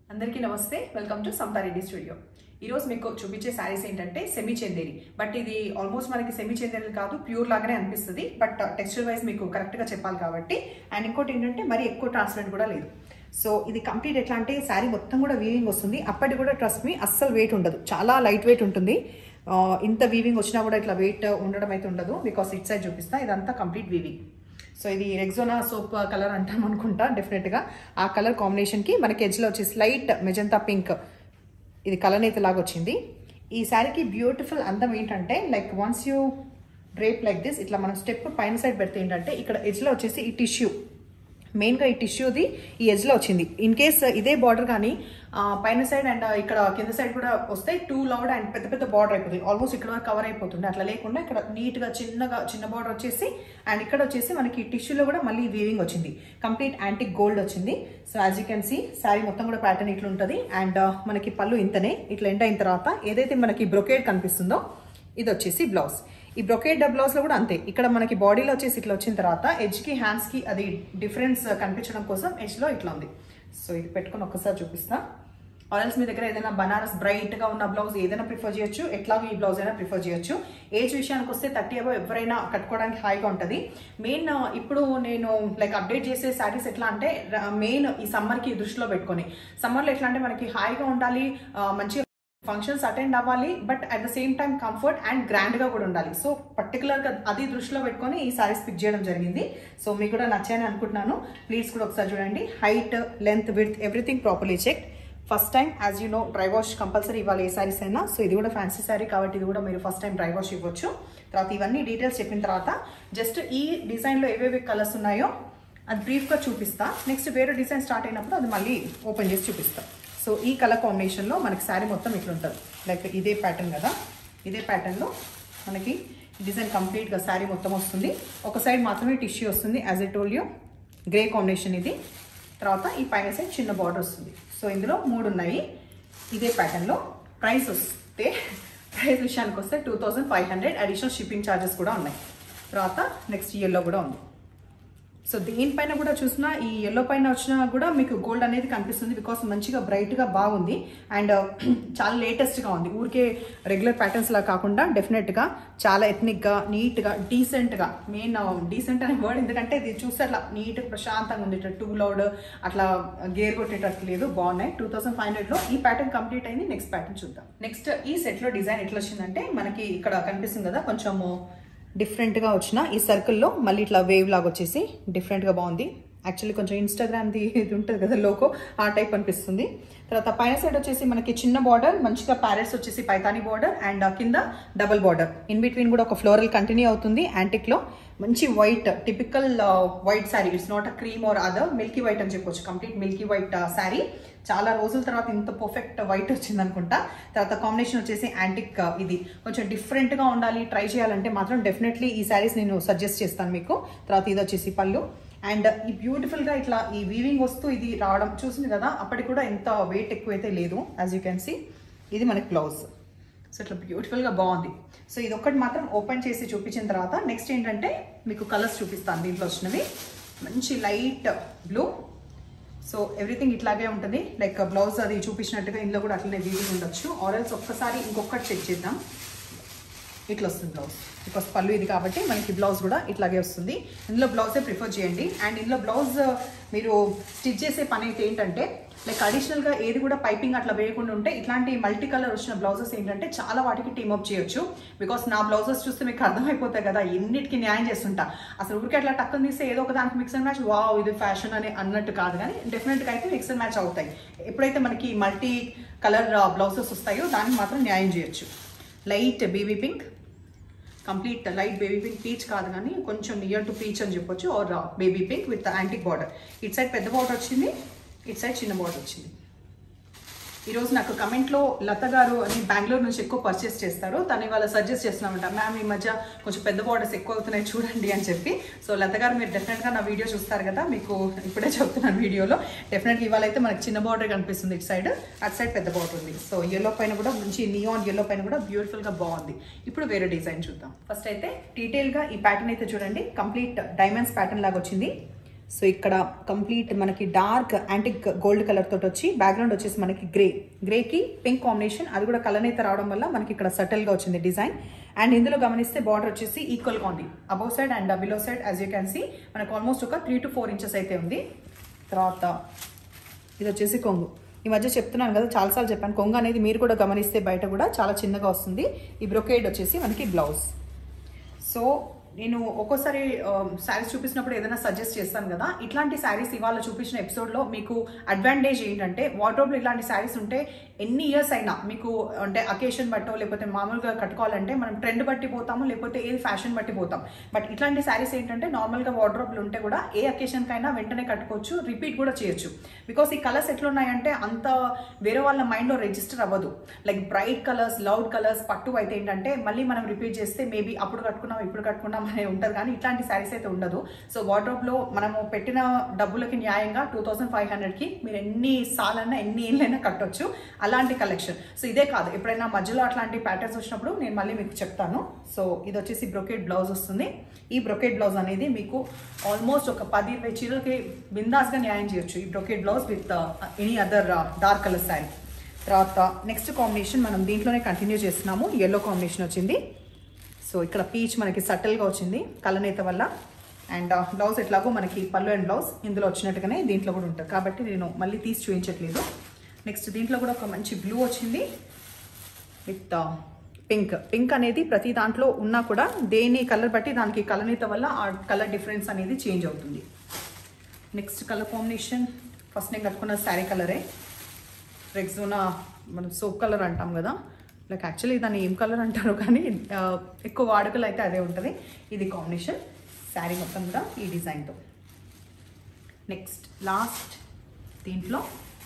అందరికీ నమస్తే welcome to సమతారెడ్డి studio ఈ రోజు మీకు చూపించే శారీస్ ఏంటంటే సెమీ చందేరి బట్ ఇది ఆల్మోస్ట్ మనకి సెమీ చందేరి కాదు ప్యూర్ లాగానే అనిపిస్తుంది బట్ టెక్స్చర్ వైజ్ మీకు కరెక్ట్గా చెప్పాలి కాబట్టి అండ్ ఇంకోటి ఏంటంటే మరి ఎక్కువ ట్రాన్స్పరెంట్ కూడా లేదు సో ఇది కంప్లీట్ ఎట్లా అంటే శారీ మొత్తం కూడా వీవింగ్ వస్తుంది అప్పటి కూడా ట్రస్ట్ మీ అస్సలు వెయిట్ ఉండదు చాలా లైట్ వెయిట్ ఉంటుంది ఆ, ఇంత వీవింగ్ వచ్చినా కూడా ఇట్లా వెయిట్ ఉండడం అయితే ఉండదు బికాస్ ఇట్ సైడ్ చూపిస్తా ఇదంతా కంప్లీట్ వీవింగ్ సో ఇది రెగ్జోనా సోప్ కలర్ అంటాం అనుకుంటా డెఫినెట్గా ఆ కలర్ కాంబినేషన్కి మనకి ఎడ్జ్లో వచ్చేసి లైట్ మెజంతా పింక్ ఇది కలనేత లాగా వచ్చింది ఈ శారీకి బ్యూటిఫుల్ అందం ఏంటంటే like once you drape like this ఇట్లా మనం స్టెప్ పైన సైడ్ పెడితే ఏంటంటే ఇక్కడ ఎడ్జ్లో వచ్చేసి ఈ టిష్యూ మెయిన్గా ఈ టిష్యూది ఈ ఎడ్జ్లో వచ్చింది ఇన్ కేస్ ఇదే బార్డర్ కానీ ఆ, పైన సైడ్ అండ్ ఇక్కడ కింద సైడ్ కూడా వస్తే టూ లౌడ్ అండ్ పెద్ద పెద్ద బార్డర్ అయిపోతుంది ఆల్మోస్ట్ ఇక్కడ వరకు కవర్ అయిపోతుంది అట్లా లేకుండా ఇక్కడ నీట్గా చిన్నగా చిన్న బార్డర్ వచ్చేసి అండ్ ఇక్కడ వచ్చేసి మనకి టిష్యూలో కూడా మళ్ళీ వీవింగ్ వచ్చింది కంప్లీట్ యాంటిక్ గోల్డ్ వచ్చింది so as you can see sari మొత్తం కూడా ప్యాటర్న్ ఇట్లా ఉంటుంది అండ్ మనకి పళ్ళు ఇంతనే ఇట్లా ఎండ్ అయిన తర్వాత ఏదైతే మనకి బ్రొకేడ్ కనిపిస్తుందో ఇది వచ్చేసి బ్లౌజ్ ఈ బ్రొకేడ్ బ్లౌజ్ లో కూడా అంతే ఇక్కడ మనకి బాడీలో వచ్చేసి ఇట్లా వచ్చిన తర్వాత ఎడ్జ్ కి హ్యాండ్స్ కి అది డిఫరెన్స్ కనిపించడం కోసం ఎడ్జ్ లో ఇట్లా ఉంది సో ఇది పెట్టుకొని ఒక్కసారి చూపిస్తా ఆరెల్స్ మీ దగ్గర ఏదైనా బనారస్ బ్రైట్ గా ఉన్న బ్లౌజ్ ఏదైనా ప్రిఫర్ చేయొచ్చు ఎట్లాగో ఈ బ్లౌజ్ అయినా ప్రిఫర్ చేయొచ్చు ఏజ్ విషయానికి వస్తే థర్టీ అబో ఎవరైనా కట్టుకోవడానికి హాయిగా ఉంటుంది మెయిన్ ఇప్పుడు నేను లైక్ అప్డేట్ చేసే శారీస్ ఎట్లా అంటే మెయిన్ ఈ సమ్మర్ కి దృష్టిలో పెట్టుకొని సమ్మర్లో ఎట్లా అంటే మనకి హాయిగా ఉండాలి ఆ, మంచిగా ఫంక్షన్స్ అటెండ్ అవ్వాలి but at the same time comfort and grand గా కూడా ఉండాలి సో పర్టికులర్ గా అది దృష్టిలో పెట్టుకొని ఈ సారీస్ పిక్ చేయడం జరిగింది సో మీకు కూడా నచ్చాయని అనుకుంటున్నాను ప్లీజ్ కూడా ఒకసారి చూడండి height length with everything properly check first time as you know dry wash compulsory ఇవ్వాలి ఏ సారీస్ అయినా సో ఇది కూడా ఫ్యాన్సీ సారీ కాబట్టి ఇది కూడా మీరు ఫస్ట్ టైం డ్రై వాష్ ఇవ్వచ్చు తర్వాత ఇవన్నీ డీటెయిల్స్ చెప్పిన తర్వాత జస్ట్ ఈ డిజైన్లో ఏవేవి కలర్స్ ఉన్నాయో అది బ్రీఫ్గా చూపిస్తా నెక్స్ట్ వేరే డిజైన్ స్టార్ట్ అయినప్పుడు అది మళ్ళీ ఓపెన్ చేసి చూపిస్తా సో ఈ కలర్ కాంబినేషన్లో మనకి శారీ మొత్తం ఇట్లా ఉంటుంది లైక్ ఇదే ప్యాటర్న్ కదా ఇదే ప్యాటర్న్లో మనకి డిజైన్ కంప్లీట్గా శారీ మొత్తం వస్తుంది ఒక సైడ్ మాత్రమే టిష్యూ వస్తుంది as a toll you grey combination ఇది తర్వాత ఈ పైన సైడ్ చిన్న బార్డర్ వస్తుంది సో ఇందులో మూడు ఉన్నాయి ఇదే ప్యాటర్న్లో ప్రైస్ వస్తే ప్రైస్ విషయానికి వస్తే two thousand five hundred additional shipping charges కూడా ఉన్నాయి తర్వాత నెక్స్ట్ ఇయర్లో కూడా ఉంది సో దేనిపైన కూడా చూసినా ఈ ఎల్లో పైన వచ్చినా కూడా మీకు గోల్డ్ అనేది కనిపిస్తుంది బికాస్ మంచిగా బ్రైట్గా బాగుంది అండ్ చాలా లేటెస్ట్గా ఉంది ఊరికే రెగ్యులర్ ప్యాటర్న్స్ లా కాకుండా డెఫినెట్గా చాలా ఎథ్నిక్గా నీట్గా డీసెంట్గా మెయిన్ డీసెంట్ అనే వర్డ్ ఎందుకంటే ఇది చూస్తే అట్లా నీట్ ప్రశాంతంగా ఉంది ఇట్లా టూ లౌడ్ అట్లా గేర్ కొట్టేటట్టు లేదు బాగున్నాయి టూ థౌసండ్ ఫైవ్ హండ్రెడ్లో ఈ ప్యాటర్న్ కంప్లీట్ అయింది నెక్స్ట్ ప్యాటర్న్ చూద్దాం నెక్స్ట్ ఈ సెట్లో డిజైన్ ఎట్లా వచ్చిందంటే మనకి ఇక్కడ కనిపిస్తుంది కదా కొంచెము డిఫరెంట్గా వచ్చిన ఈ సర్కిల్లో మళ్ళీ ఇట్లా వేవ్ లాగా వచ్చేసి డిఫరెంట్గా బాగుంది యాక్చువల్లీ కొంచెం ఇన్స్టాగ్రామ్ది ఇది ఉంటుంది కదా లోకో ఆ టైప్ అనిపిస్తుంది తర్వాత పైన సైడ్ వచ్చేసి మనకి చిన్న బార్డర్ మంచిగా ప్యారెట్స్ వచ్చేసి పైతాని బార్డర్ అండ్ కింద డబుల్ బార్డర్ ఇన్ బిట్వీన్ కూడా ఒక ఫ్లోరల్ కంటిన్యూ అవుతుంది యాంటిక్లో మంచి white typical white sari it's not a cream or other milky white అని చెప్పొచ్చు కంప్లీట్ మిల్కీ వైట్ శారీ చాలా రోజుల తర్వాత ఇంత పర్ఫెక్ట్ వైట్ వచ్చింది అనుకుంటా తర్వాత కాంబినేషన్ వచ్చేసి యాంటిక్ ఇది కొంచెం డిఫరెంట్గా ఉండాలి ట్రై చేయాలంటే మాత్రం డెఫినెట్లీ ఈ శారీస్ నేను సజెస్ట్ చేస్తాను మీకు తర్వాత ఇది వచ్చేసి పళ్ళు అండ్ ఈ బ్యూటిఫుల్గా ఇట్లా ఈ వీవింగ్ వస్తూ ఇది రావడం చూసింది కదా అప్పటికి కూడా ఎంత వెయిట్ ఎక్కువైతే లేదు యాజ్ యూ కెన్ సీ ఇది మనకి బ్లౌజ్ సో ఇట్లా బ్యూటిఫుల్గా బాగుంది సో ఇది ఒక్కటి మాత్రం ఓపెన్ చేసి చూపించిన తర్వాత నెక్స్ట్ ఏంటంటే మీకు కలర్స్ చూపిస్తాను దీంట్లో వచ్చినవి మంచి లైట్ బ్లూ సో ఎవ్రీథింగ్ ఇట్లాగే ఉంటుంది లైక్ బ్లౌజ్ అది చూపించినట్టుగా ఇందులో కూడా అట్లనే వీవింగ్ ఉండొచ్చు ఆర్ఎల్స్ ఒక్కసారి ఇంకొకటి చెక్ చేద్దాం ఇట్లా వస్తుంది బ్లౌజ్ బికాస్ పళ్ళు ఇది కాబట్టి మనకి బ్లౌజ్ కూడా ఇట్లాగే వస్తుంది ఇందులో బ్లౌజే ప్రిఫర్ చేయండి అండ్ ఇందులో బ్లౌజ్ మీరు స్టిచ్ చేసే పని అయితే ఏంటంటే లైక్ అడిషనల్గా ఏది కూడా పైపింగ్ అట్లా వేయకుండా ఉంటే ఇట్లాంటి మల్టీ కలర్ వచ్చిన బ్లౌజెస్ ఏంటంటే చాలా వాటికి టీమప్ చేయొచ్చు బికాస్ నా బ్లౌజెస్ చూస్తే మీకు అర్థమైపోతాయి కదా ఎన్నిటికి న్యాయం చేస్తుంటా అసలు ఊరికే అట్లా టక్కన తీస్తే ఏదో ఒక దానికి మిక్స్ అండ్ మ్యాచ్ వావ్ ఇది ఫ్యాషన్ అని అన్నట్టు కాదు కానీ డెఫినెట్గా అయితే మిక్స్ అండ్ మ్యాచ్ అవుతాయి ఎప్పుడైతే మనకి మల్టీ కలర్ బ్లౌజెస్ వస్తాయో దానికి మాత్రం న్యాయం చేయొచ్చు light baby pink complete light baby pink peach కాదు కానీ కొంచెం నియర్ టు పీచ్ అని చెప్పొచ్చు or baby pink with antique border it side పెద్ద బార్డర్ వచ్చింది ఇట్ సైడ్ చిన్న బార్డర్ వచ్చింది ఈరోజు నాకు కమెంట్లో లత గారు అని బెంగళూరు నుంచి ఎక్కువ పర్చేస్ చేస్తారు తను ఇవాళ సజెస్ట్ చేస్తున్నామంట మ్యామ్ ఈ మధ్య కొంచెం పెద్ద బార్డర్స్ ఎక్కువ అవుతున్నాయి చూడండి అని చెప్పి సో లత గారు మీరు డెఫినెట్గా నా వీడియో చూస్తారు కదా మీకు ఇప్పుడే చెప్తున్నాను వీడియోలో డెఫినెట్గా ఇవాళ అయితే మనకి చిన్న బార్డర్ కనిపిస్తుంది ఇటు సైడ్ అటు సైడ్ పెద్ద బార్డర్ ఉంది సో ఎల్లో పైన కూడా మంచి నియాన్ ఎల్లో పైన కూడా బ్యూటిఫుల్గా బాగుంది ఇప్పుడు వేరే డిజైన్ చూద్దాం ఫస్ట్ అయితే డీటెయిల్గా ఈ ప్యాటర్న్ అయితే చూడండి కంప్లీట్ డైమండ్స్ ప్యాటర్న్ లాగా వచ్చింది సో ఇక్కడ కంప్లీట్ మనకి డార్క్ యాంటిక్ గోల్డ్ కలర్ తోటి వచ్చి బ్యాక్గ్రౌండ్ వచ్చేసి మనకి గ్రే గ్రేకి పింక్ కాంబినేషన్ అది కూడా కలనేత రావడం వల్ల మనకి ఇక్కడ సటిల్గా వచ్చింది డిజైన్ అండ్ ఇందులో గమనిస్తే బార్డర్ వచ్చేసి ఈక్వల్గా ఉంది above side and below side as you can see మనకు ఆల్మోస్ట్ ఒక త్రీ టు ఫోర్ ఇంచెస్ అయితే ఉంది తర్వాత ఇది వచ్చేసి కొంగు ఈ మధ్య చెప్తున్నాను కదా చాలాసార్లు చెప్పాను కొంగు అనేది మీరు కూడా గమనిస్తే బయట కూడా చాలా చిన్నగా వస్తుంది ఈ బ్రొకేడ్ వచ్చేసి మనకి బ్లౌజ్ సో నేను ఒక్కోసారి శారీస్ చూపించినప్పుడు ఏదైనా సజెస్ట్ చేస్తాను కదా ఇట్లాంటి శారీస్ ఇవాళ చూపించిన ఎపిసోడ్లో మీకు అడ్వాంటేజ్ ఏంటంటే వార్డ్రోబ్లో ఇలాంటి శారీస్ ఉంటే ఎన్ని ఇయర్స్ అయినా మీకు అంటే అకేషన్ బట్టో లేకపోతే మామూలుగా కట్టుకోవాలంటే మనం ట్రెండ్ బట్టి పోతాము లేకపోతే ఏది ఫ్యాషన్ బట్టి పోతాం బట్ ఇట్లాంటి శారీస్ ఏంటంటే నార్మల్గా వార్డ్రోబ్లు ఉంటే కూడా ఏ అకేషన్కైనా వెంటనే కట్టుకోవచ్చు రిపీట్ కూడా చేయొచ్చు బికాస్ ఈ కలర్స్ ఎట్లున్నాయంటే అంత వేరే వాళ్ళ మైండ్లో రిజిస్టర్ అవ్వదు like bright colours loud colours పట్టు అయితే ఏంటంటే మళ్ళీ మనం రిపీట్ చేస్తే మేబీ అప్పుడు కట్టుకున్నాం ఇప్పుడు కట్టుకున్నాం అనేది ఉంటుంది కానీ ఇట్లాంటి శారీస్ అయితే ఉండదు సో వార్డ్రోబ్లో మనము పెట్టిన డబ్బులకి న్యాయంగా టూ థౌసండ్ ఫైవ్ హండ్రెడ్కి మీరు ఎన్ని సార్లైనా ఎన్ని ఏళ్ళైనా కట్టొచ్చు అలాంటి కలెక్షన్ సో ఇదే కాదు ఎప్పుడైనా మధ్యలో అట్లాంటి ప్యాటర్న్స్ వచ్చినప్పుడు నేను మళ్ళీ మీకు చెప్తాను సో ఇది వచ్చేసి బ్రొకేట్ బ్లౌజ్ వస్తుంది ఈ బ్రొకేట్ బ్లౌజ్ అనేది మీకు ఆల్మోస్ట్ ఒక పది ఇరవై చీరలకి బిందాస్గా న్యాయం చేయొచ్చు ఈ brocade blouse with any other dark colour sari తర్వాత నెక్స్ట్ కాంబినేషన్ మనం దీంట్లోనే కంటిన్యూ చేస్తున్నాము ఎల్లో కాంబినేషన్ వచ్చింది సో ఇక్కడ పీచ్ మనకి సటిల్గా వచ్చింది కలనేత వల్ల అండ్ బ్లౌజ్ ఎట్లాగో మనకి పళ్ళు అండ్ బ్లౌజ్ ఇందులో వచ్చినట్టుగానే దీంట్లో కూడా ఉంటుంది కాబట్టి నేను మళ్ళీ తీసి చూపించట్లేదు నెక్స్ట్ దీంట్లో కూడా ఒక మంచి బ్లూ వచ్చింది విత్ పింక్ పింక్ అనేది ప్రతి దాంట్లో ఉన్నా కూడా దేని కలర్ బట్టి దానికి కలనేత వల్ల ఆ కలర్ డిఫరెన్స్ అనేది చేంజ్ అవుతుంది నెక్స్ట్ కలర్ కాంబినేషన్ ఫస్ట్ నేను కట్టుకున్న శారీ కలరే రెగ్జోనా మనం సోప్ కలర్ అంటాం కదా లైక్ యాక్చువల్లీ దాన్ని ఏం కలర్ అంటారు కానీ ఆ, ఎక్కువ వాడుకలు అయితే అదే ఉంటుంది ఇది కాంబినేషన్ శారీ మొత్తం కూడా ఈ డిజైన్తో నెక్స్ట్ లాస్ట్ దీంట్లో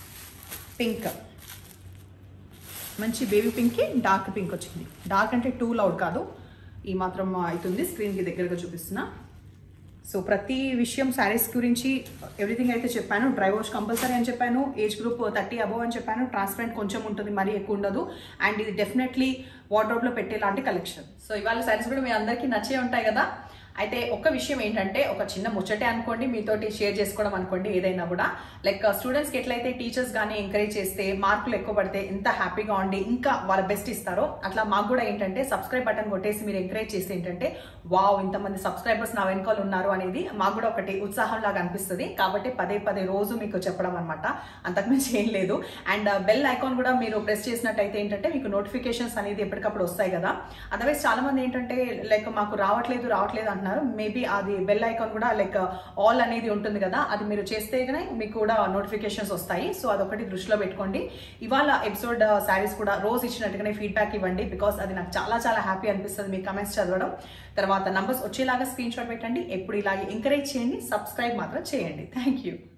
పింక్ మంచి బేబీ పింక్కి డార్క్ పింక్ వచ్చింది డార్క్ అంటే టూ లౌడ్ కాదు ఈ మాత్రం అవుతుంది స్క్రీన్కి దగ్గరగా చూపిస్తున్నా సో ప్రతి విషయం శారీస్ గురించి ఎవ్రీథింగ్ అయితే చెప్పాను డ్రై వాష్ కంపల్సరీ అని చెప్పాను ఏజ్ గ్రూప్ థర్టీ అబవ్ అని చెప్పాను ట్రాన్స్పరెంట్ కొంచెం ఉంటుంది మరీ ఎక్కువ ఉండదు అండ్ ఇది డెఫినెట్లీ వార్డ్రోబ్లో పెట్టేలాంటి కలెక్షన్ సో ఇవాళ శారీస్ కూడా మీ అందరికీ నచ్చే ఉంటాయి కదా అయితే ఒక్క విషయం ఏంటంటే ఒక చిన్న ముచ్చటే అనుకోండి మీతోటి షేర్ చేసుకోవడం అనుకోండి ఏదైనా కూడా లైక్ స్టూడెంట్స్కి ఎట్లయితే టీచర్స్ కానీ ఎంకరేజ్ చేస్తే మార్కులు ఎక్కువ పడితే ఎంత హ్యాపీగా ఉండి ఇంకా వాళ్ళ బెస్ట్ ఇస్తారో అట్లా మాకు కూడా ఏంటంటే సబ్స్క్రైబ్ బటన్ కొట్టేసి మీరు ఎంకరేజ్ చేస్తే ఏంటంటే వావ్ ఇంతమంది సబ్స్క్రైబర్స్ నా వెనకాల ఉన్నారు అనేది మాకు కూడా ఒకటి ఉత్సాహం లాగా అనిపిస్తుంది కాబట్టి పదే పదే రోజు మీకు చెప్పడం అనమాట అంతకుమించి ఏం లేదు అండ్ బెల్ ఐకాన్ కూడా మీరు ప్రెస్ చేసినట్టయితే ఏంటంటే మీకు నోటిఫికేషన్స్ అనేది ఎప్పటికప్పుడు వస్తాయి కదా అదర్వైజ్ చాలా మంది ఏంటంటే లైక్ మాకు రావట్లేదు రావట్లేదు అంటున్నారు మేబీ అది బెల్ ఐకాన్ కూడా లైక్ ఆల్ అనేది ఉంటుంది కదా అది మీరు చేస్తేనే మీకు కూడా నోటిఫికేషన్స్ వస్తాయి సో అదొకటి దృష్టిలో పెట్టుకోండి ఇవాళ ఎపిసోడ్ శారీస్ కూడా రోజు ఇచ్చినట్టుగానే ఫీడ్బ్యాక్ ఇవ్వండి బికాస్ అది నాకు చాలా చాలా హ్యాపీ అనిపిస్తుంది మీ కమెంట్స్ చదవడం తర్వాత నంబర్స్ వచ్చేలాగా స్క్రీన్ షాట్ పెట్టండి ఎప్పుడు ఇలాగే ఎంకరేజ్ చేయండి సబ్స్క్రైబ్ మాత్రం చేయండి థ్యాంక్ యూ